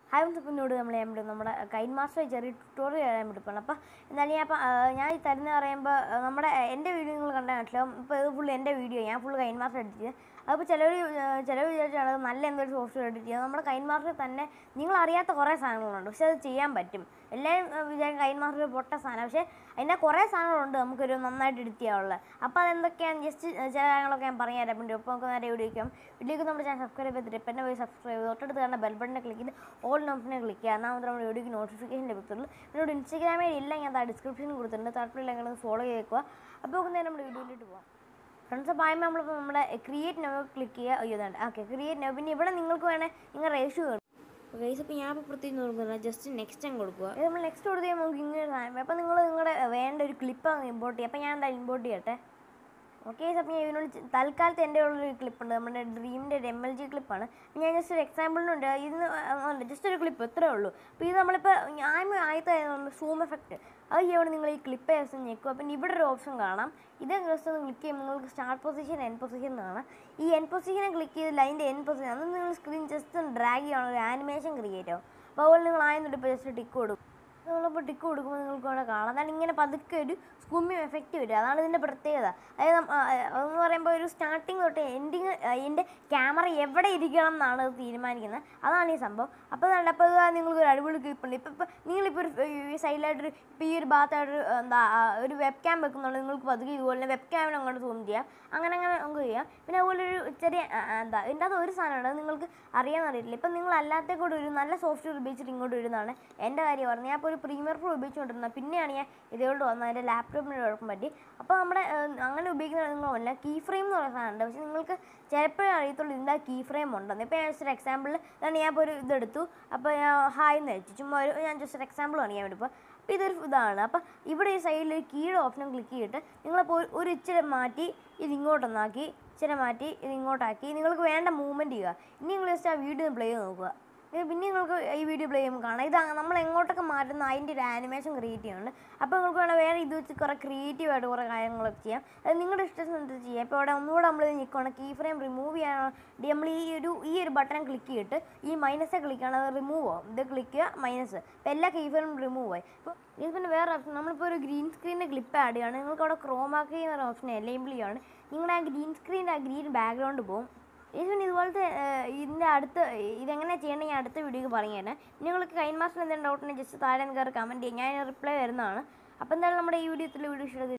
hi മുത്തപ്പനോട് നമ്മൾ ചെയ്യാൻ പറ്റും നമ്മുടെ കൈൻ മാസ്റ്റർ ചെറിയ ട്യൂട്ടോറിയൽ ചെയ്യാൻ പറ്റും അപ്പോൾ എന്തായാലും ഞാൻ ഇപ്പം ഞാൻ ഈ തരുന്ന പറയുമ്പോൾ നമ്മുടെ എൻ്റെ വീഡിയോ നിങ്ങൾ കണ്ടാൽ മനസ്സിലാവും ഇപ്പോൾ ഇത് ഫുൾ എൻ്റെ വീഡിയോ ഞാൻ ഫുൾ കൈൻ മാസ്റ്റർ എഡിറ്റ് ചെയ്ത് അപ്പോൾ ചിലർ ചിലർ വിചാരിച്ചാണ് അത് നല്ല എന്തൊരു സോഫ്റ്റ്വെയർ എഡിറ്റ് ചെയ്യുന്നത് നമ്മുടെ കൈൻ മാസ്റ്റർ തന്നെ നിങ്ങൾ അറിയാത്ത കുറേ സാധനങ്ങളുണ്ട് പക്ഷെ അത് ചെയ്യാൻ പറ്റും എല്ലാവരും ഏഹ്, വിചാരിക്കും കൈൻ മാസ്റ്റർ പൊട്ട സാധനം പക്ഷേ അതിൻ്റെ കുറേ സാധനങ്ങളുണ്ട് നമുക്കൊരു നന്നായിട്ട് എഡിറ്റ് ചെയ്യാനുള്ളത് അപ്പോൾ അതെന്തൊക്കെയാണ് ജസ്റ്റ് ചില കാര്യങ്ങളൊക്കെ ഞാൻ പറഞ്ഞു തരാൻ വേണ്ടി അപ്പോൾ നമുക്ക് നേരെ വീഡിയോ വയ്ക്കാം വീഡിയോക്ക് നമ്മുടെ ചാനൽ സബ്സ്ക്രൈബ് ചെയ്തിട്ട് ഇപ്പം തന്നെ പോയി സബ്സ്ക്രൈബ് ചെയ്ത് തൊട്ടടുത്ത് കാണുന്ന ബെൽ ബട്ടനെ ക്ലിക്ക് ചെയ്ത് ഓൾ നോട്ടിനെ ക്ലിക്ക് ചെയ്യുക എന്നാൽ മാത്രമേ നമ്മുടെ വീഡിയോക്ക് നോട്ടിഫിക്കേഷൻ ലഭിക്കത്തുള്ളൂ എന്നോട് ഇൻസ്റ്റാഗ്രാമിൽ ഇല്ല ഞാൻ താ ഡിസ്ക്രിപ്ഷനിൽ കൊടുത്തിട്ടുണ്ട് താല്പര്യമില്ല നിങ്ങൾ ഫോളോ ചെയ്തേക്കുക അപ്പോൾ നമുക്ക് നേരെ നമ്മുടെ വീഡിയോയിലോട്ട് പോകാം ഫ്രണ്ട്സ് അപ്പോൾ ആയപ്പോൾ നമ്മളിപ്പോൾ നമ്മുടെ ക്രിയേറ്റ് നോ ക്ലിക്ക് ചെയ്യുക അയ്യോ ഇതുണ്ട് ഓക്കെ ക്രിയേറ്റ് നോ പിന്നെ ഇവിടെ നിങ്ങൾക്ക് വേണേൽ നിങ്ങൾ റേഷ്യോ ഗൈസ് അപ്പോൾ ഞാൻ ഇപ്പോൾ പ്രത്യേകിച്ച് നോക്കുന്നില്ല ജസ്റ്റ് നെക്സ്റ്റ് അങ്ങ് കൊടുക്കുക ഇത് നമ്മൾ നെക്സ്റ്റ് കൊടുത്ത് കഴിയുമ്പോൾ നമുക്ക് ഇങ്ങനെ സാധനം അപ്പോൾ നിങ്ങൾ നിങ്ങളുടെ വേണ്ട ഒരു ക്ലിപ്പ് അങ്ങ് ഇമ്പോർട്ട് ചെയ്യുക അപ്പോൾ ഞാൻ എന്താ ഇമ്പോർട്ട് ചെയ്യട്ടെ ഓക്കെ അപ്പോൾ ഞാൻ ഇതിനോട് ചെ- തൽക്കാലത്ത് എൻ്റെ ഉള്ളൊരു ക്ലിപ്പുണ്ട് നമ്മുടെ ഡ്രീമിൻ്റെ ഒരു എം എൽ ജി ക്ലിപ്പാണ് ഞാൻ ജസ്റ്റ് ഒരു എക്സാമ്പിളിനുണ്ട് ഇതിന് ഉണ്ട് ജസ്റ്റ് ഒരു ക്ലിപ്പ് ഇത്രേ ഉള്ളൂ അപ്പോൾ ഇത് നമ്മളിപ്പോൾ ഞാൻ ആദ്യത്തെ സൂം എഫക്റ്റ് അത് ചെയ്യുമ്പോൾ നിങ്ങൾ ഈ ക്ലിപ്പ് ദിവസം ഞെക്കും അപ്പം ഇവിടെ ഒരു ഓപ്ഷൻ കാണാം ഇത് ജസ്റ്റ് ഒന്ന് ക്ലിക്ക് ചെയ്യുമ്പോൾ നിങ്ങൾക്ക് സ്റ്റാർട്ട് പൊസിഷൻ എൻ പൊസിഷൻ കാണാം ഈ എൻ പൊസിഷനെ ക്ലിക്ക് ചെയ്ത് ലൈൻ്റെ എൻ പൊസിഷൻ അത് നിങ്ങൾ സ്ക്രീൻ ജസ്റ്റ് ഒന്ന് ഡ്രാഗ് ചെയ്യുകയാണ് ഒരു ആനിമേഷൻ ക്രിയേറ്റ് ആവും അപ്പോൾ അതുപോലെ നിങ്ങൾ ആയെന്നിട്ട് ഇപ്പോൾ ജസ്റ്റ് ടിക്ക് കൊടുക്കും നമ്മളിപ്പോൾ ടിക്ക് കൊടുക്കുമ്പോൾ നിങ്ങൾക്ക് അവിടെ കാണാം അതാണ് ഇങ്ങനെ പതുക്കെ ഒരു സ്കുമ്മി എഫക്റ്റ് വരും അതാണ് ഇതിൻ്റെ പ്രത്യേകത അതായത് നമ്മ- ആ, ആ, അതെന്ന് പറയുമ്പോൾ ഒരു സ്റ്റാർട്ടിങ് തൊട്ട് എൻഡിങ് അതിൻ്റെ ക്യാമറ എവിടെ ഇരിക്കണം എന്നാണ് അത് തീരുമാനിക്കുന്നത് അതാണ് ഈ സംഭവം അപ്പോൾ നല്ല അപ്പോൾ ഇതാ നിങ്ങൾക്ക് ഒരു അടിപൊളി ക്ലിപ്പ് ഉണ്ട് ഇപ്പോൾ ഇപ്പോൾ നിങ്ങളിപ്പോൾ ഒരു ഈ സൈഡിലായിട്ടൊരു ഇപ്പോൾ ഈ ഒരു ഭാഗത്തായിട്ടൊരു എന്താ ആ, ഒരു വെബ് ക്യാം വെക്കുന്നുണ്ട് നിങ്ങൾക്ക് പതുക്കെ ഇതുപോലെ വെബ് ക്യാമിന് അങ്ങോട്ട് സൂം ചെയ്യാം അങ്ങനെ അങ്ങനെ നമുക്ക് ചെയ്യാം പിന്നെ അതുപോലെ ഒരു ചെറിയ ആ, ആ, എന്താ ഇതിൻ്റെ അത് ഒരു സാധനമുണ്ട് അത് നിങ്ങൾക്ക് അറിയാമെന്നറിയില്ല ഇപ്പം നിങ്ങൾ അല്ലാത്ത കൂടെ ഒരു നല്ല സോഫ്റ്റ്വെയർ ഉപയോഗിച്ചിട്ട് ഇങ്ങോട്ട് വരുന്നതാണ് എൻ്റെ കാര്യം പറഞ്ഞത് ഞാൻ ഇപ്പോൾ ഒരു പ്രീമിയർ പ്രോ ഉപയോഗിച്ചുകൊണ്ടിരുന്നത് പിന്നെയാണ് ഞാൻ ഇതോട് വന്നത് എൻ്റെ ലാപ്ടോപ്പിന് കുഴപ്പം പറ്റി അപ്പോൾ നമ്മുടെ ഏഹ്, അങ്ങനെ ഉപയോഗിക്കുന്ന നിങ്ങളല്ല കീ ഫ്രെയിം എന്ന് പറയുന്ന സാധനമുണ്ട് പക്ഷേ നിങ്ങൾക്ക് ചിലപ്പോഴേ അറിയത്തുള്ളൂ ഇതിൻ്റെ കീ ഫ്രെയിം ഉണ്ടെന്ന് ഇപ്പോൾ ഞാൻ ജസ്റ്റ് ഒരു എക്സാമ്പിൾ ഇതാണ് ഞാൻ ഇപ്പോൾ ഒരു ഇതെടുത്തു അപ്പോൾ ഞാൻ ഹായ് എന്ന് വെച്ചു ചുമ്മാ ഒരു ഞാൻ ജസ്റ്റ് ഒരു എക്സാമ്പിൾ കാണിക്കാൻ വേണ്ടി ഇപ്പോൾ അപ്പോൾ ഇതൊരു ഇതാണ് അപ്പോൾ ഇവിടെ ഈ സൈഡിൽ ഒരു കീയുടെ ഓപ്ഷൻ ക്ലിക്ക് ചെയ്തിട്ട് നിങ്ങളിപ്പോൾ ഒരു- ഒരു ഇച്ചിരി മാറ്റി ഇത് ഇങ്ങോട്ടൊന്നാക്കി ഇച്ചിരി മാറ്റി ഇത് ഇങ്ങോട്ടാക്കി നിങ്ങൾക്ക് വേണ്ട മൂവ്മെൻറ്റ് ചെയ്യുക ഇനി നിങ്ങൾ ജസ്റ്റ് ആ വീഡിയോ പ്ലേ ചെയ്ത് നോക്കുക ഇത് പിന്നെ നിങ്ങൾക്ക് ഈ വീഡിയോ പ്ലേ ചെയ്യുമ്പോൾ കാണാം ഇത് നമ്മൾ എങ്ങോട്ടൊക്കെ മാറ്റുന്ന അതിൻ്റെ ഒരു ആനിമേഷൻ ക്രിയേറ്റ് ചെയ്യുന്നുണ്ട് അപ്പോൾ നിങ്ങൾക്ക് വേണം വേറെ ഇത് വെച്ച് കുറേ ക്രിയേറ്റീവ് ആയിട്ട് കുറേ കാര്യങ്ങളൊക്കെ ചെയ്യാം അത് നിങ്ങളുടെ ഇഷ്ടത്തിനനുസരിച്ച് ചെയ്യാം ഇപ്പോൾ ഇവിടെ ഒന്നുകൂടെ നമ്മൾ നിൽക്കുകയാണ് കീ ഫ്രെയിം റിമൂവ് ചെയ്യാനോ നമ്മൾ ഈ ഒരു ഈ ഒരു ബട്ടൺ ക്ലിക്ക് ചെയ്തിട്ട് ഈ മൈനസ് ക്ലിക്ക് ആണ് അത് റിമൂവ് ആവും ഇത് ക്ലിക്ക് ചെയ്യുക മൈനസ് അപ്പോൾ എല്ലാ കീ ഫ്രെയിം റിമൂവ് ആയി അപ്പോൾ ഇത് പിന്നെ വേറെ ഓപ്ഷൻ നമ്മളിപ്പോൾ ഒരു ഗ്രീൻ സ്ക്രീനിൻ്റെ ക്ലിപ്പ് ആഡ് ചെയ്യുകയാണ് നിങ്ങൾക്ക് അവിടെ ക്രോമാക്കി എന്ന ഓപ്ഷൻ എനേബിൾ ചെയ്യുകയാണ് നിങ്ങളുടെ ആ ഗ്രീൻ സ്ക്രീൻ ആ ഗ്രീൻ ബാക്ക്ഗ്രൗണ്ട് പോകും ഈവൻ ഇതുപോലത്തെ ഏഹ്, ഇതിൻ്റെ അടുത്ത് ഇതെങ്ങനെ ചെയ്യണമെങ്കിൽ ഞാൻ അടുത്ത വീഡിയോക്ക് പറഞ്ഞു തരാം നിങ്ങൾക്ക് കൈൻ മാസ്റ്റർ എന്തെങ്കിലും ഡൗട്ട് ഉണ്ടെങ്കിൽ ജസ്റ്റ് താഴെ കയറി കമൻറ്റ് ചെയ്യാം ഞാൻ റിപ്ലൈ വരുന്നതാണ് അപ്പോൾ എന്തായാലും നമ്മുടെ ഈ വീഡിയോത്തിൽ വീഡിയോ ഇഷ്ടം